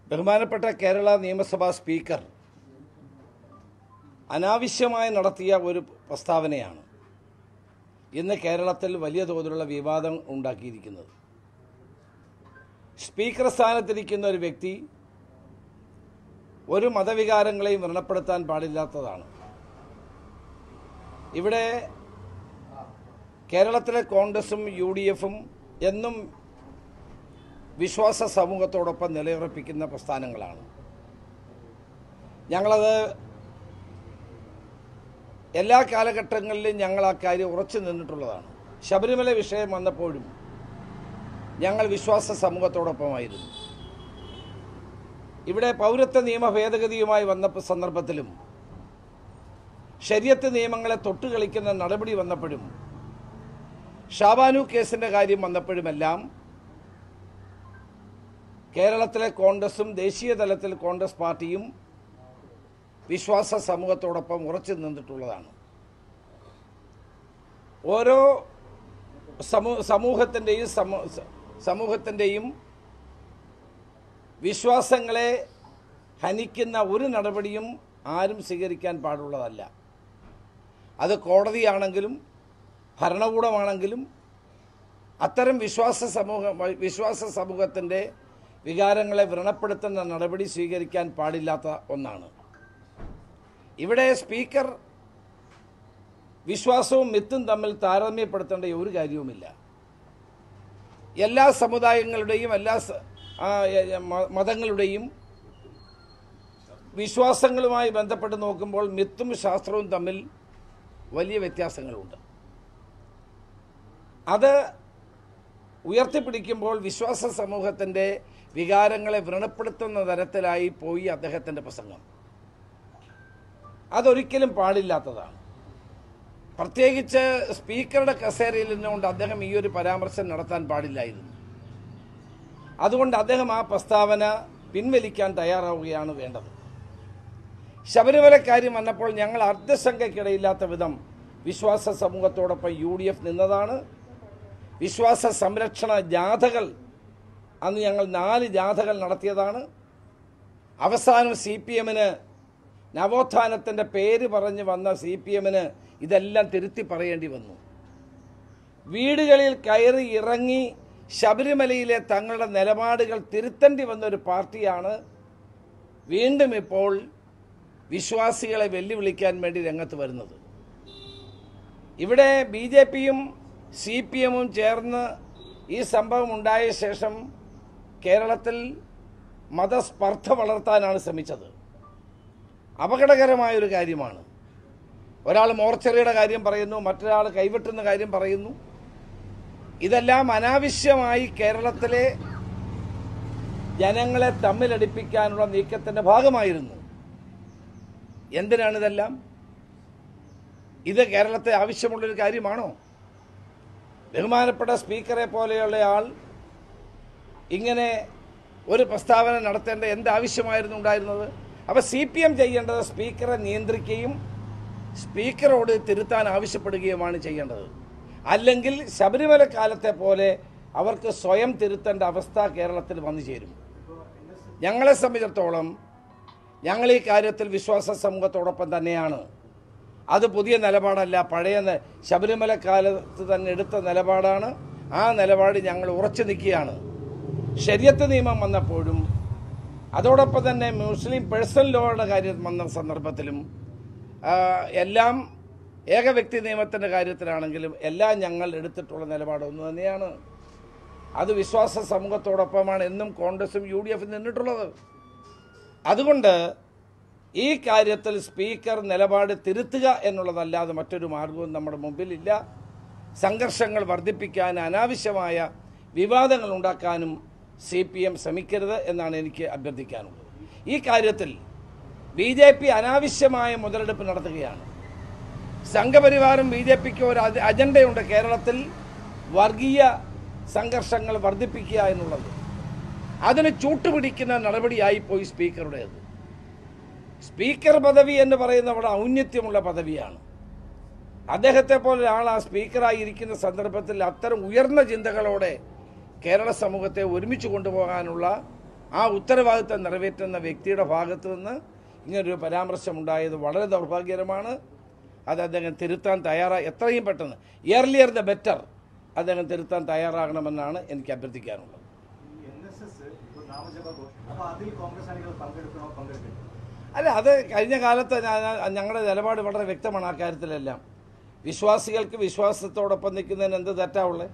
ബഹുമാനപ്പെട്ട കേരള നിയമസഭാ സ്പീക്കർ അനാവശ്യമായി നടത്തിയ ഒരു പ്രസ്താവനയാണ് ഇന്ന് കേരളത്തിൽ വലിയ തോതിലുള്ള വിവാദം ഉണ്ടാക്കിയിരിക്കുന്നത് സ്പീക്കർ സ്ഥാനത്തിരിക്കുന്ന ഒരു വ്യക്തി ഒരു മതവികാരങ്ങളെയും വ്രണപ്പെടുത്താൻ പാടില്ലാത്തതാണ് ഇവിടെ കേരളത്തിലെ കോൺഗ്രസും യു ഡി എഫും എന്നും വിശ്വാസ സമൂഹത്തോടൊപ്പം നിലയുറപ്പിക്കുന്ന പ്രസ്ഥാനങ്ങളാണ് ഞങ്ങളത് എല്ലാ കാലഘട്ടങ്ങളിലും ഞങ്ങൾ ആ കാര്യം ഉറച്ചു നിന്നിട്ടുള്ളതാണ് ശബരിമല വിഷയം വന്നപ്പോഴും ഞങ്ങൾ വിശ്വാസ സമൂഹത്തോടൊപ്പമായിരുന്നു ഇവിടെ പൗരത്വ നിയമ ഭേദഗതിയുമായി വന്ന സന്ദർഭത്തിലും ശരിയത്ത് നിയമങ്ങളെ തൊട്ടുകളിക്കുന്ന നടപടി വന്നപ്പോഴും ഷാബാനു കേസിൻ്റെ കാര്യം വന്നപ്പോഴുമെല്ലാം കേരളത്തിലെ കോൺഗ്രസും ദേശീയ തലത്തിൽ കോൺഗ്രസ് പാർട്ടിയും വിശ്വാസ സമൂഹത്തോടൊപ്പം ഉറച്ചു നിന്നിട്ടുള്ളതാണ് ഓരോ സമൂ സമൂഹത്തിൻ്റെയും സമൂ സമൂഹത്തിൻ്റെയും വിശ്വാസങ്ങളെ ഹനിക്കുന്ന ഒരു നടപടിയും ആരും സ്വീകരിക്കാൻ പാടുള്ളതല്ല അത് കോടതിയാണെങ്കിലും ഭരണകൂടമാണെങ്കിലും അത്തരം വിശ്വാസ സമൂഹ വിശ്വാസ സമൂഹത്തിൻ്റെ വികാരങ്ങളെ വ്രണപ്പെടുത്തുന്ന നടപടി സ്വീകരിക്കാൻ പാടില്ലാത്ത ഒന്നാണ് ഇവിടെ സ്പീക്കർ വിശ്വാസവും മിത്തും തമ്മിൽ താരതമ്യപ്പെടുത്തേണ്ട ഒരു കാര്യവുമില്ല എല്ലാ സമുദായങ്ങളുടെയും എല്ലാ സ- ആ, എ- എ- മ- മതങ്ങളുടെയും വിശ്വാസങ്ങളുമായി ബന്ധപ്പെട്ട് നോക്കുമ്പോൾ മിത്തും ശാസ്ത്രവും തമ്മിൽ വലിയ വ്യത്യാസങ്ങളുണ്ട് അത് ഉയർത്തിപ്പിടിക്കുമ്പോൾ വിശ്വാസ സമൂഹത്തിൻ്റെ വികാരങ്ങളെ വ്രണപ്പെടുത്തുന്ന തരത്തിലായി പോയി അദ്ദേഹത്തിൻ്റെ പ്രസംഗം അതൊരിക്കലും പാടില്ലാത്തതാണ് പ്രത്യേകിച്ച് സ്പീക്കറുടെ കസേരയിൽ നിന്നുകൊണ്ട് അദ്ദേഹം ഈ ഒരു പരാമർശം നടത്താൻ പാടില്ലായിരുന്നു അതുകൊണ്ട് അദ്ദേഹം ആ പ്രസ്താവന പിൻവലിക്കാൻ തയ്യാറാവുകയാണ് വേണ്ടത് ശബരിമല കാര്യം വന്നപ്പോൾ ഞങ്ങൾ അർദ്ധശങ്കയ്ക്കിടയില്ലാത്ത വിധം വിശ്വാസ സമൂഹത്തോടൊപ്പം യു ഡി എഫ് നിന്നതാണ് വിശ്വാസ സംരക്ഷണ ജാഥകൾ അന്ന് ഞങ്ങൾ നാല് ജാഥകൾ നടത്തിയതാണ് അവസാനം സി പി എമ്മിന് നവോത്ഥാനത്തിൻ്റെ പേര് പറഞ്ഞ് വന്ന സി പി എമ്മിന് ഇതെല്ലാം തിരുത്തി പറയേണ്ടി വന്നു വീടുകളിൽ കയറി ഇറങ്ങി ശബരിമലയിലെ തങ്ങളുടെ നിലപാടുകൾ തിരുത്തേണ്ടി വന്ന ഒരു പാർട്ടിയാണ് വീണ്ടും ഇപ്പോൾ വിശ്വാസികളെ വെല്ലുവിളിക്കാൻ വേണ്ടി രംഗത്ത് വരുന്നത് ഇവിടെ ബി ജെ പിയും സി പി എമ്മും ചേർന്ന് ഈ സംഭവം ഉണ്ടായ ശേഷം കേരളത്തിൽ മതസ്പർദ്ധ വളർത്താനാണ് ശ്രമിച്ചത് അപകടകരമായ ഒരു കാര്യമാണ് ഒരാൾ മോർച്ചറിയുടെ കാര്യം പറയുന്നു മറ്റൊരാൾ കൈവെട്ടുന്ന കാര്യം പറയുന്നു ഇതെല്ലാം അനാവശ്യമായി കേരളത്തിലെ ജനങ്ങളെ തമ്മിലടിപ്പിക്കാനുള്ള നീക്കത്തിൻ്റെ ഭാഗമായിരുന്നു എന്തിനാണിതെല്ലാം ഇത് കേരളത്തെ ആവശ്യമുള്ളൊരു കാര്യമാണോ ബഹുമാനപ്പെട്ട സ്പീക്കറെ പോലെയുള്ള ആൾ ഇങ്ങനെ ഒരു പ്രസ്താവന നടത്തേണ്ട എന്ത് ആവശ്യമായിരുന്നു ഉണ്ടായിരുന്നത് അപ്പോൾ സി പി എം ചെയ്യേണ്ടത് സ്പീക്കറെ നിയന്ത്രിക്കുകയും സ്പീക്കറോട് തിരുത്താൻ ആവശ്യപ്പെടുകയുമാണ് ചെയ്യേണ്ടത് അല്ലെങ്കിൽ ശബരിമല കാലത്തെ പോലെ അവർക്ക് സ്വയം തിരുത്തേണ്ട അവസ്ഥ കേരളത്തിൽ വന്നു ചേരും ഞങ്ങളെ സംബന്ധിച്ചിടത്തോളം ഞങ്ങൾ ഈ കാര്യത്തിൽ വിശ്വാസ സമൂഹത്തോടൊപ്പം തന്നെയാണ് അത് പുതിയ നിലപാടല്ല പഴയ ന- ശബരിമല കാലത്ത് തന്നെ എടുത്ത നിലപാടാണ് ആ നിലപാട് ഞങ്ങൾ ഉറച്ചു നിൽക്കുകയാണ് ശരിയത്ത് നിയമം വന്നപ്പോഴും അതോടൊപ്പം തന്നെ മുസ്ലിം പേഴ്സണൽ ലോയുടെ കാര്യം വന്ന സന്ദർഭത്തിലും ആ, എല്ലാം ഏകവ്യക്തി നിയമത്തിൻ്റെ കാര്യത്തിലാണെങ്കിലും എല്ലാം ഞങ്ങൾ എടുത്തിട്ടുള്ള നിലപാട് ഒന്ന് തന്നെയാണ് അത് വിശ്വാസ സമൂഹത്തോടൊപ്പമാണ് എന്നും കോൺഗ്രസും യു ഡി എഫും നിന്നിട്ടുള്ളത് അതുകൊണ്ട് ഈ കാര്യത്തിൽ സ്പീക്കർ നിലപാട് തിരുത്തുക എന്നുള്ളതല്ലാതെ മറ്റൊരു മാർഗവും നമ്മുടെ മുമ്പിലില്ല സംഘർഷങ്ങൾ വർദ്ധിപ്പിക്കാൻ അനാവശ്യമായ വിവാദങ്ങൾ ഉണ്ടാക്കാനും സി പി എം ശ്രമിക്കരുത് എന്നാണ് എനിക്ക് അഭ്യർത്ഥിക്കാനുള്ളത് ഈ കാര്യത്തിൽ ബി ജെ പി അനാവശ്യമായ മുതലെടുപ്പ് നടത്തുകയാണ് സംഘപരിവാരം ബി ജെ പിക്ക് ഒരു അജ- അജണ്ടയുണ്ട് കേരളത്തിൽ വർഗീയ സംഘർഷങ്ങൾ വർദ്ധിപ്പിക്കുക എന്നുള്ളത് അതിന് ചൂട്ടുപിടിക്കുന്ന നടപടിയായി പോയി സ്പീക്കറുടേത് സ്പീക്കർ പദവി എന്ന് പറയുന്ന അവിടെ ഔന്നത്യമുള്ള പദവിയാണ് അദ്ദേഹത്തെ പോലെ ഒരാൾ ആ സ്പീക്കറായി ഇരിക്കുന്ന സന്ദർഭത്തിൽ അത്തരം ഉയർന്ന ചിന്തകളോടെ കേരള സമൂഹത്തെ ഒരുമിച്ച് കൊണ്ടുപോകാനുള്ള ആ ഉത്തരവാദിത്തം നിറവേറ്റുന്ന വ്യക്തിയുടെ ഭാഗത്തു നിന്ന് ഇങ്ങനൊരു പരാമർശം ഉണ്ടായത് വളരെ ദൗർഭാഗ്യകരമാണ് അത് അദ്ദേഹം തിരുത്താൻ തയ്യാറാ എത്രയും പെട്ടെന്ന് ഇയർലിയർ ദ ബെറ്റർ അദ്ദേഹം തിരുത്താൻ തയ്യാറാകണമെന്നാണ് എനിക്ക് അഭ്യർത്ഥിക്കാനുള്ളത് എൻ എസ് എസ് ഇപ്പോൾ നാമജപ ഘോഷം അപ്പോൾ അതിൽ കോൺഗ്രസ് അണികൾ പങ്കെടുക്കണോ പങ്കെടുക്കണോ അല്ല അത് കഴിഞ്ഞ കാലത്ത് ഞാൻ- ഞങ്ങളുടെ നിലപാട് വളരെ വ്യക്തമാണ് ആ കാര്യത്തിലെല്ലാം വിശ്വാസികൾക്ക് വിശ്വാസത്തോടൊപ്പം നിൽക്കുന്നതിന് എന്ത് തെറ്റാവുള്ളത്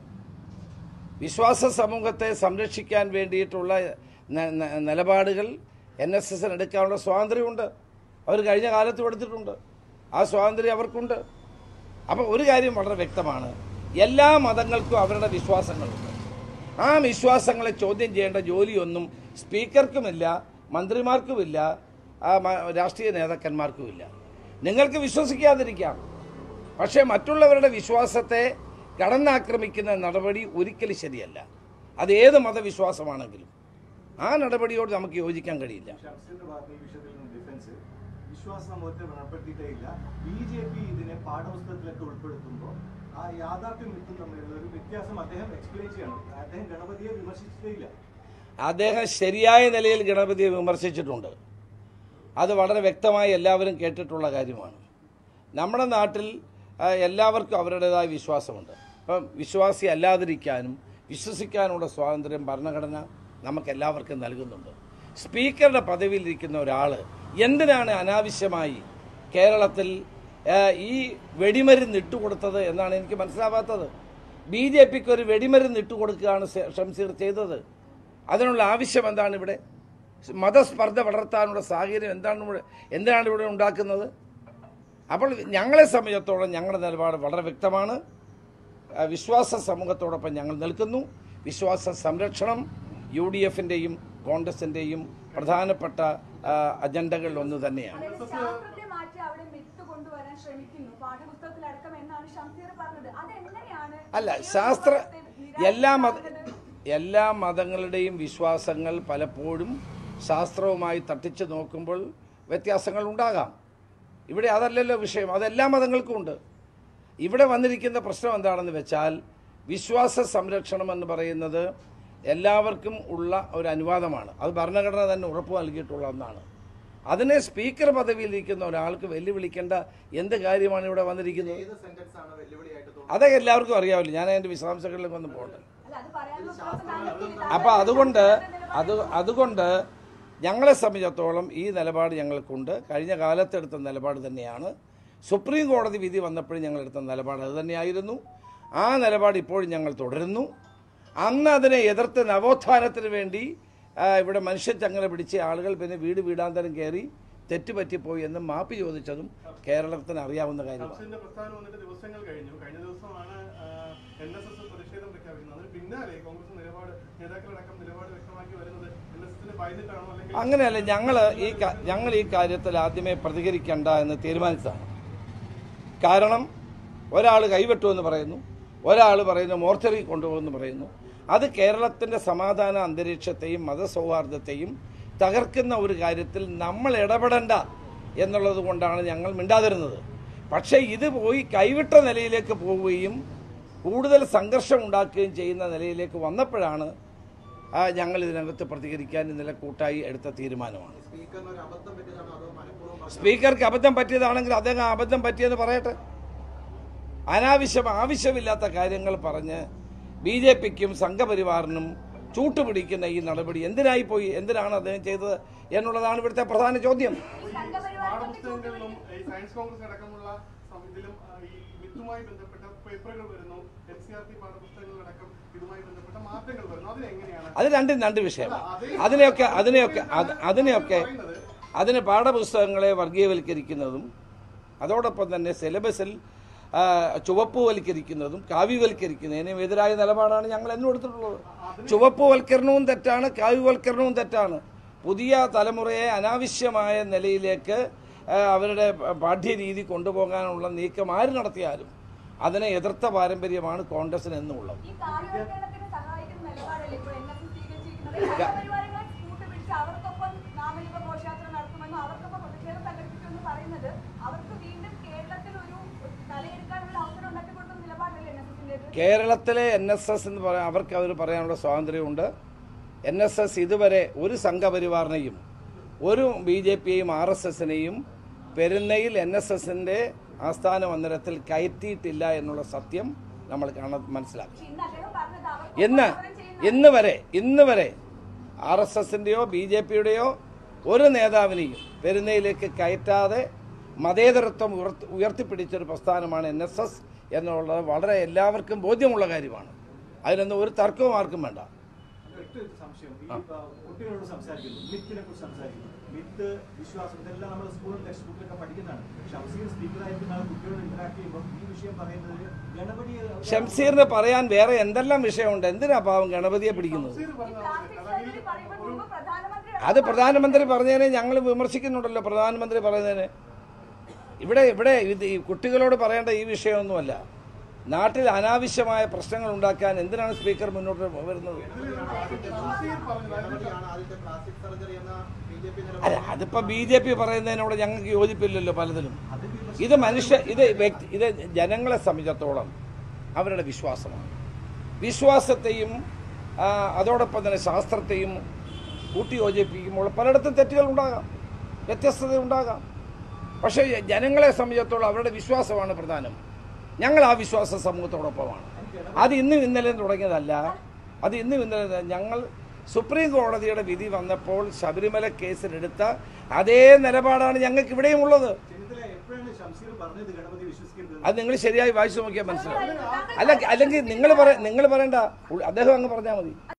വിശ്വാസ സമൂഹത്തെ സംരക്ഷിക്കാൻ വേണ്ടിയിട്ടുള്ള ന- ന- നിലപാടുകൾ എൻ എസ് എസിന് എടുക്കാനുള്ള സ്വാതന്ത്ര്യമുണ്ട് അവർ കഴിഞ്ഞ കാലത്തും എടുത്തിട്ടുണ്ട് ആ സ്വാതന്ത്ര്യം അവർക്കുണ്ട് അപ്പോൾ ഒരു കാര്യം വളരെ വ്യക്തമാണ് എല്ലാ മതങ്ങൾക്കും അവരുടെ വിശ്വാസങ്ങളുണ്ട് ആ വിശ്വാസങ്ങളെ ചോദ്യം ചെയ്യേണ്ട ജോലിയൊന്നും സ്പീക്കർക്കുമില്ല മന്ത്രിമാർക്കുമില്ല ആ മ- രാഷ്ട്രീയ നേതാക്കന്മാർക്കുമില്ല നിങ്ങൾക്ക് വിശ്വസിക്കാതിരിക്കാം പക്ഷേ മറ്റുള്ളവരുടെ വിശ്വാസത്തെ കടന്നാക്രമിക്കുന്ന നടപടി ഒരിക്കലും ശരിയല്ല അത് ഏത് മതവിശ്വാസമാണെങ്കിലും ആ നടപടിയോട് നമുക്ക് യോജിക്കാൻ കഴിയില്ല ഷംസീറിന്റെ ഭാഗത്ത് ഈ വിഷയത്തിൽ നിന്ന് ഡിഫൻസ് വിശ്വാസ സമൂഹത്തെ വ്രണപ്പെടുത്തിയിട്ടേ ഇല്ല ബി ജെ പി ഇതിനെ പാഠപുസ്തകത്തിലൊക്കെ ഉൾപ്പെടുത്തുമ്പോൾ ആ യാഥാർത്ഥ്യം മിത്തും തമ്മിലുള്ള ഒരു വ്യത്യാസം അദ്ദേഹം എക്സ്പ്ലെയിൻ ചെയ്യണം അദ്ദേഹം ഗണപതിയെ വിമർശിച്ചിട്ടേ ഇല്ല അദ്ദേഹം ശരിയായ നിലയിൽ ഗണപതിയെ വിമർശിച്ചിട്ടുണ്ട് അത് വളരെ വ്യക്തമായി എല്ലാവരും കേട്ടിട്ടുള്ള കാര്യമാണ് നമ്മുടെ നാട്ടിൽ ആ, എല്ലാവർക്കും അവരുടേതായ വിശ്വാസമുണ്ട് അപ്പം വിശ്വാസി അല്ലാതിരിക്കാനും വിശ്വസിക്കാനുള്ള സ്വാതന്ത്ര്യം ഭരണഘടന നമുക്ക് എല്ലാവർക്കും നൽകുന്നുണ്ട് സ്പീക്കറുടെ പദവിയിലിരിക്കുന്ന ഒരാൾ എന്തിനാണ് അനാവശ്യമായി കേരളത്തിൽ ആ, ഈ വെടിമരുന്ന് ഇട്ടുകൊടുത്തത് എന്നാണ് എനിക്ക് മനസ്സിലാവാത്തത് ബി ജെ പിക്ക് ഒരു വെടിമരുന്ന് ഇട്ടുകൊടുക്കുകയാണ് ശ- ഷംസീർ ചെയ്തത് അതിനുള്ള ആവശ്യം എന്താണ് ഇവിടെ മതസ്പർദ്ധ വളർത്താനുള്ള സാഹചര്യം എന്താണ് ഇവിടെ എന്തിനാണ് ഇവിടെ ഉണ്ടാക്കുന്നത് അപ്പോൾ ഞങ്ങളെ സംബന്ധിച്ചിടത്തോളം ഞങ്ങളുടെ നിലപാട് വളരെ വ്യക്തമാണ് ആ, വിശ്വാസ സമൂഹത്തോടൊപ്പം ഞങ്ങൾ നിൽക്കുന്നു വിശ്വാസ സംരക്ഷണം യു ഡി എഫിൻ്റെയും കോൺഗ്രസിൻ്റെയും പ്രധാനപ്പെട്ട ആ, അജണ്ടകളിൽ ഒന്ന് തന്നെയാണ് അതായത് ശാസ്ത്രത്തെ മാറ്റി അവിടെ മിത്ത് കൊണ്ടുവരാൻ ശ്രമിക്കുന്നു പാഠപുസ്തകത്തിലടക്കം എന്നാണ് ഷംസീർ പറഞ്ഞത് അതെങ്ങനെയാണ് അല്ല ഈ ഒരു ശാസ്ത്ര വിശ്വാസത്തെ എല്ലാ മത നിരാകരിക്കുന്നത്? എല്ലാ മതങ്ങളുടെയും വിശ്വാസങ്ങൾ പലപ്പോഴും ശാസ്ത്രവുമായി തട്ടിച്ചു നോക്കുമ്പോൾ വ്യത്യാസങ്ങൾ ഉണ്ടാകാം ഇവിടെ അതല്ലല്ലോ വിഷയം അതെല്ലാ മതങ്ങൾക്കും ഉണ്ട് ഇവിടെ വന്നിരിക്കുന്ന പ്രശ്നം എന്താണെന്ന് വെച്ചാൽ വിശ്വാസ സംരക്ഷണം എന്ന് പറയുന്നത് എല്ലാവർക്കും ഉള്ള ഒരു അനുവാദമാണ് അത് ഭരണഘടന തന്നെ ഉറപ്പ് നൽകിയിട്ടുള്ള ഒന്നാണ് അതിനെ സ്പീക്കർ പദവിയിലിരിക്കുന്ന ഒരാൾക്ക് വെല്ലുവിളിക്കേണ്ട എന്ത് കാര്യമാണ് ഇവിടെ വന്നിരിക്കുന്നത് അത് എല്ലാവർക്കും അറിയാമല്ലോ ഞാൻ അതിൻ്റെ വിശദാംശങ്ങളിലേക്ക് ഒന്ന് പോകട്ടെ അല്ല അത് പറയാനുള്ള ഉത്തരവാദിത്വം താങ്കൾക്കില്ല. അപ്പോൾ അതുകൊണ്ട് അത് അതുകൊണ്ട് ഞങ്ങളെ സംബന്ധിച്ചിടത്തോളം ഈ നിലപാട് ഞങ്ങൾക്കുണ്ട് കഴിഞ്ഞ കാലത്തെടുത്ത നിലപാട് തന്നെയാണ് സുപ്രീം കോടതി വിധി വന്നപ്പോഴും ഞങ്ങൾ എടുത്ത നിലപാട് അത് തന്നെയായിരുന്നു ആ നിലപാട് ഇപ്പോഴും ഞങ്ങൾ തുടരുന്നു അന്ന് അതിനെ എതിർത്ത് നവോത്ഥാനത്തിന് വേണ്ടി ആ, ഇവിടെ മനുഷ്യച്ചങ്ങല പിടിച്ച ആളുകൾ പിന്നെ വീട് വീടാന്തരം കയറി തെറ്റുപറ്റിപ്പോയി എന്ന് മാപ്പ് ചോദിച്ചതും കേരളത്തിന് അറിയാവുന്ന കാര്യമാണ് ഷംസിന്റെ പ്രസ്ഥാനം വന്നിട്ട് ദിവസങ്ങൾ കഴിഞ്ഞു കഴിഞ്ഞ ദിവസമാണ് എൻ എസ് എസ് പ്രതിഷേധം പ്രഖ്യാപിക്കുന്നത് അതിന് പിന്നാലെ കോൺഗ്രസ് നിലപാട് നേതാക്കളടക്കം നിലപാട് വ്യക്തമാക്കി വരുന്നത് എൻ എസ് എസിന് ഭയന്നിട്ടാണോ അല്ലെങ്കിൽ അങ്ങനെയല്ല ഞങ്ങൾ ഈ ക- ഞങ്ങൾ ഈ കാര്യത്തിൽ ആദ്യമേ പ്രതികരിക്കണ്ട എന്ന് തീരുമാനിച്ചതാണ് കാരണം ഒരാൾ കൈവെട്ടുമെന്ന് പറയുന്നു ഒരാൾ പറയുന്നു മോർച്ചറി കൊണ്ടുപോകുമെന്ന് പറയുന്നു അത് കേരളത്തിൻ്റെ സമാധാന അന്തരീക്ഷത്തെയും മതസൗഹാർദ്ദത്തെയും തകർക്കുന്ന ഒരു കാര്യത്തിൽ നമ്മൾ ഇടപെടണ്ട എന്നുള്ളത് കൊണ്ടാണ് ഞങ്ങൾ മിണ്ടാതിരുന്നത് പക്ഷേ ഇത് പോയി കൈവിട്ട നിലയിലേക്ക് പോവുകയും കൂടുതൽ സംഘർഷം ഉണ്ടാക്കുകയും ചെയ്യുന്ന നിലയിലേക്ക് വന്നപ്പോഴാണ് ആ, ഞങ്ങൾ ഇതിനകത്ത് പ്രതികരിക്കാൻ ഇന്നലെ കൂട്ടായി എടുത്ത തീരുമാനമാണ് സ്പീക്കർക്ക് അബദ്ധം പറ്റിയതാണെങ്കിൽ അദ്ദേഹം ആ അബദ്ധം പറ്റിയെന്ന് പറയട്ടെ അനാവശ്യം ആവശ്യമില്ലാത്ത കാര്യങ്ങൾ പറഞ്ഞ് ബി ജെ പിക്കും സംഘപരിവാറിനും ചൂട്ടുപിടിക്കുന്ന ഈ നടപടി എന്തിനായി പോയി എന്തിനാണ് അദ്ദേഹം ചെയ്തത് എന്നുള്ളതാണ് ഇവിടുത്തെ പ്രധാന ചോദ്യം പാഠപുസ്തകങ്ങളിലും ഈ സയൻസ് കോൺഗ്രസ് അടക്കമുള്ള സം- ഇതിലും ആ, ഈ വിത്തുമായി ബന്ധപ്പെട്ട പേപ്പറുകൾ വരുന്നു എൻ സി ആർ ടി പാഠപുസ്തകങ്ങളിലടക്കം ഇതുമായി ബന്ധപ്പെട്ട മാറ്റങ്ങൾ വരുന്നു അതിനെങ്ങനെയാണ് അത് രണ്ടും രണ്ട് വിഷയമാണ് അതിനെയൊക്കെ അതിനെയൊക്കെ അത് അതിനെയൊക്കെ അതിന് പാഠപുസ്തകങ്ങളെ വർഗീയവൽക്കരിക്കുന്നതും അതോടൊപ്പം തന്നെ സിലബസിൽ ആ, ചുവപ്പുവൽക്കരിക്കുന്നതും കാവ്യവൽക്കരിക്കുന്നതിനും എതിരായ നിലപാടാണ് ഞങ്ങൾ എന്നും എടുത്തിട്ടുള്ളത് ചുവപ്പുവൽക്കരണവും തെറ്റാണ് കാവ്യവൽക്കരണവും തെറ്റാണ് പുതിയ തലമുറയെ അനാവശ്യമായ നിലയിലേക്ക് ആ, അവരുടെ പാഠ്യരീതി കൊണ്ടുപോകാനുള്ള നീക്കം ആര് നടത്തിയാലും അതിനെ എതിർത്ത പാരമ്പര്യമാണ് കോൺഗ്രസിന് എന്നുള്ളത് ഈ കാവ്യവൽക്കരണത്തിന് സഹായിക്കുന്ന നിലപാടല്ലേ ഇപ്പോൾ എൻ എസ് എസ് സ്വീകരിച്ചിരിക്കുന്നത് സംഘപരിവാരങ്ങളെ കൂട്ടുപിടിച്ച് അവർക്കൊപ്പം നാമജപ ഘോഷയാത്ര നടത്തുമെന്നും അവർക്കൊപ്പം പ്രതിഷേധം സംഘടിപ്പിക്കുമെന്ന് പറയുന്നത് അവർക്ക് വീണ്ടും കേരളത്തിൽ ഒരു തലയെടുക്കാനുള്ള അവസരം ഉണ്ടാക്കി കൊടുക്കുന്ന നിലപാടല്ലേ എൻ എസ് എസിന്റേത് കേരളത്തിലെ എൻ എസ് എസ് എന്ന് പറയാൻ അവർക്ക് അവർ പറയാനുള്ള സ്വാതന്ത്ര്യമുണ്ട് എൻ എസ് എസ് ഇതുവരെ ഒരു സംഘപരിവാറിനെയും ഒരു ബി ജെ പിയെയും ആർ എസ് എസിനെയും പെരുന്നയിൽ എൻ എസ് എസിൻ്റെ ആസ്ഥാന മന്ദിരത്തിൽ കയറ്റിയിട്ടില്ല എന്നുള്ള സത്യം നമ്മൾ കാണാൻ മനസ്സിലാക്കി പക്ഷെ ഇന്ന് അദ്ദേഹം പറഞ്ഞത് അവർക്ക് ഇന്ന് സമരം ചെയ്യുന്ന ഇന്ന് വരെ ഇന്ന് വരെ ആർ എസ് എസിൻ്റെയോ ബി ജെ പിയുടെയോ ഒരു നേതാവിനെയും പെരുന്നയിലേക്ക് കയറ്റാതെ മതേതരത്വം ഉയർത്തി ഉയർത്തിപ്പിടിച്ചൊരു പ്രസ്ഥാനമാണ് എൻ എസ് എസ് എന്നുള്ളത് വളരെ എല്ലാവർക്കും ബോധ്യമുള്ള കാര്യമാണ് അതിലൊന്നും ഒരു തർക്കവും ആർക്കും വേണ്ട ഒറ്റ ഒരു സംശയം ഈ ആ, കുട്ടികളോട് സംസാരിക്കുന്നു മിത്തിനെ കുറിച്ച് സംസാരിക്കുന്നു മിത്ത് വിശ്വാസം ഇതെല്ലാം നമ്മൾ സ്കൂളിൽ ടെക്സ്റ്റ് ബുക്കിലൊക്കെ പഠിക്കുന്നതാണ് ഷംസീർ സ്പീക്കറായിരിക്കുന്ന ആൾ കുട്ടികളോട് ഇന്ററാക്ട് ചെയ്യുമ്പോൾ ഈ വിഷയം പറയുന്നത് ഗണപതി ഷംസീറിന് പറയാൻ വേറെ എന്തെല്ലാം വിഷയമുണ്ട് എന്തിനാ പാവം ഗണപതിയെ പിടിക്കുന്നത് തഫ്സീർ ഈ പറഞ്ഞ പ്ലാസ്റ്റിക് സർജറി പറയുമ്പോൾ മുമ്പ് പ്രധാനമന്ത്രി അത് പ്രധാനമന്ത്രി പറഞ്ഞതിനെ ഞങ്ങൾ വിമർശിക്കുന്നുണ്ടല്ലോ പ്രധാനമന്ത്രി പറയുന്നതിന് ഇവിടെ ഇവിടെ ഇത് ഈ കുട്ടികളോട് പറയേണ്ട ഈ വിഷയമൊന്നുമല്ല നാട്ടിൽ അനാവശ്യമായ പ്രശ്നങ്ങൾ ഉണ്ടാക്കാൻ എന്തിനാണ് സ്പീക്കർ മുന്നോട്ട് വരുന്നത് തഫ്സീർ പറഞ്ഞത് ഗണപതിയാണ് ആദ്യത്തെ പ്ലാസ്റ്റിക് സർജറി എന്ന ബി ജെ പി അല്ല അതിപ്പോ ബി ജെ പി പറയുന്നതിനോട് ഞങ്ങൾക്ക് യോജിപ്പില്ലല്ലോ പലതിലും അത് വിമർശിക്കുന്നത് ഇത് മനുഷ്യ ഇത് വ്യക്തി ഇത് ജനങ്ങളെ സംബന്ധിച്ചിടത്തോളം അവരുടെ വിശ്വാസമാണ് വിശ്വാസത്തെയും ആ, അതോടൊപ്പം തന്നെ ശാസ്ത്രത്തെയും കൂട്ടി യോജിപ്പിക്കുമ്പോൾ പലയിടത്തും തെറ്റുകൾ ഉണ്ടാകാം വ്യത്യസ്തത ഉണ്ടാകാം പക്ഷേ ജനങ്ങളെ സംബന്ധിച്ചിടത്തോളം അവരുടെ വിശ്വാസമാണ് പ്രധാനം ഞങ്ങൾ ആ വിശ്വാസ സമൂഹത്തോടൊപ്പമാണ് അത് ഇന്നും ഇന്നലെയും തുടങ്ങിയതല്ല അത് ഇന്നും ഇന്നലെ ഞങ്ങൾ സുപ്രീം കോടതിയുടെ വിധി വന്നപ്പോൾ ശബരിമല കേസിലെടുത്ത അതേ നിലപാടാണ് ഞങ്ങൾക്ക് ഇവിടെയും ഉള്ളത് ചെന്നിത്തല എപ്പോഴാണ് ഷംസീർ പറഞ്ഞത് ഗണപതി വിശ്വസിക്കരുത് അത് നിങ്ങൾ ശരിയായി വായിച്ചു നോക്കിയാൽ മനസ്സിലാവും അല്ല അല്ലെങ്കിൽ നിങ്ങൾ പറ നിങ്ങൾ പറയണ്ട അദ്ദേഹം അങ്ങ് പറഞ്ഞാൽ മതി